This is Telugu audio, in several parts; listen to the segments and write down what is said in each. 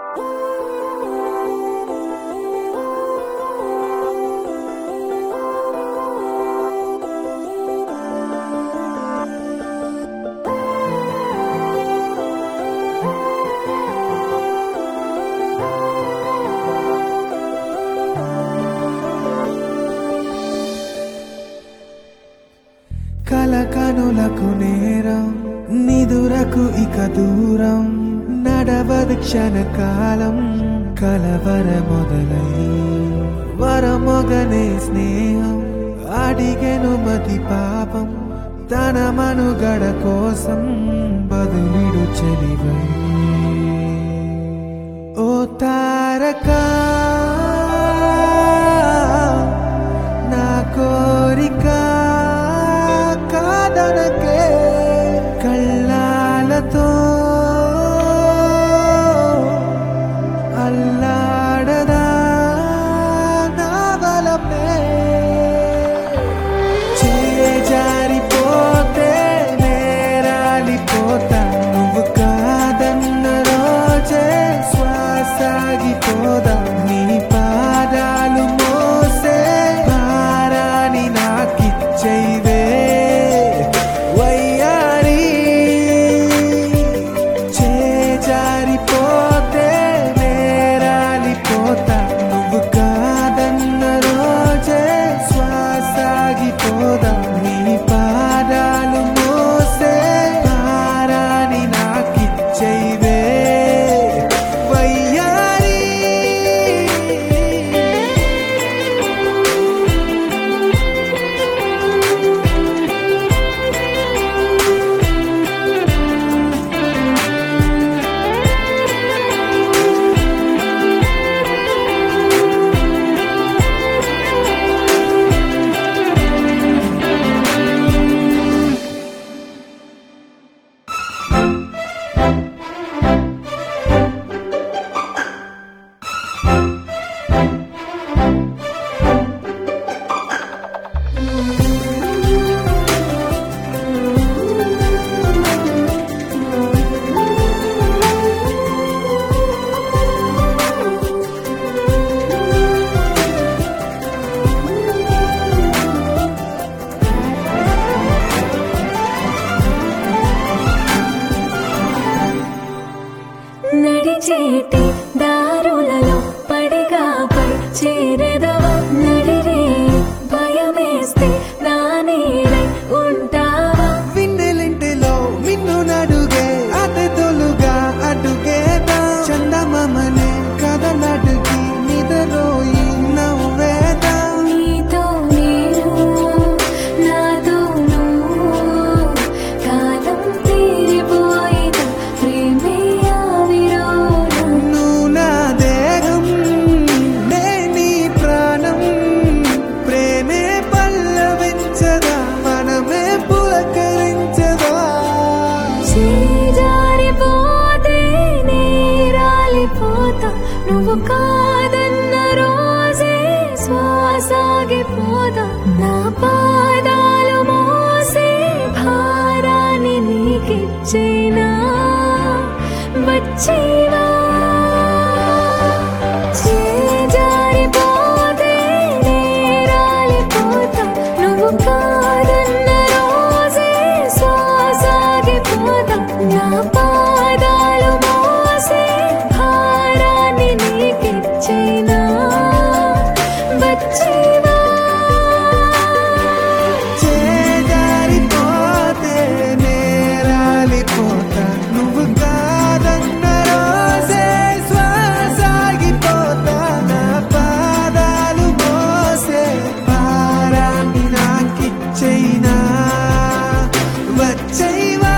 కల కనులకు నేరం నిదురకు ఇక దూరం నడవదు క్షణకాలం కలవర మొదలై వరమొగనే స్నేహం అడిగెను మతి పాపం తన మనుగడ కోసం బదులిడు చెలివై ఓ తారకా నా కోరిక కాదనకే కళ్ళాలతో అల్లాడదా నా వలపే చేజారిపోతే నేరాలిపోతా నువ్వు కాదన్న రోజే శ్వాసాగిపోదా నీ పాదాలు మోసే భారాన్ని నాకిచ్చైవే వయ్యారి చేజారిపోతే నేరాలిపోతా నువ్వు కాదన్న రోజే శ్వాసాగిపోదా నీ పాదాలు మోసే భారాన్ని నాకిచ్చైవే వయ్యారి నడిచేటి దారులలో పడిగాపై చేరెదవా నడిరే భయమేస్తే నా నీడై ఉంటావా విన్నెలింటిలో మిన్ను నడుగే అతి తొలుగా అడుగేదా చందమమనే కథ నడుగి నిదరోయి నవ్వేదా నీతో నేను నాతో నువ్వు కాలం తీరిపోయిన ప్రేమే ఆవిరోనా నువ్వు నా దేహం నే నీ ప్రాణం ప్రేమే పల్లవించదా మనమే పులకరించదా చేజారిపోతే నేరాలిపోతా నువ్వు కాదన్న రోజే శ్వాసాగిపోతా నా పాదాలు మోసే భారాన్ని నీకిచ్చేనా వచ్చేవా చేజారిపోతే నేరాలిపోతా నువ్వు కాదన్న రోజే శ్వాసాగిపోతా నా పాదాలు మోసే భారాన్ని నీకిచ్చేనా వచ్చేవా చేజారిపోతే నేరాలిపోతా నువ్వు కాదన్న రోజే శ్వాసాగిపోతా నా పాదాలు మోసే భారాన్ని నాకిచ్చైనా వచ్చైవా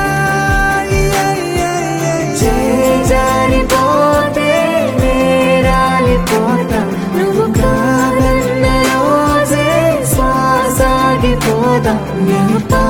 చేజారిపోతే నేరాలిపోతా నువ్వు కాదన్న రోజే శ్వాసాగిపోతా నా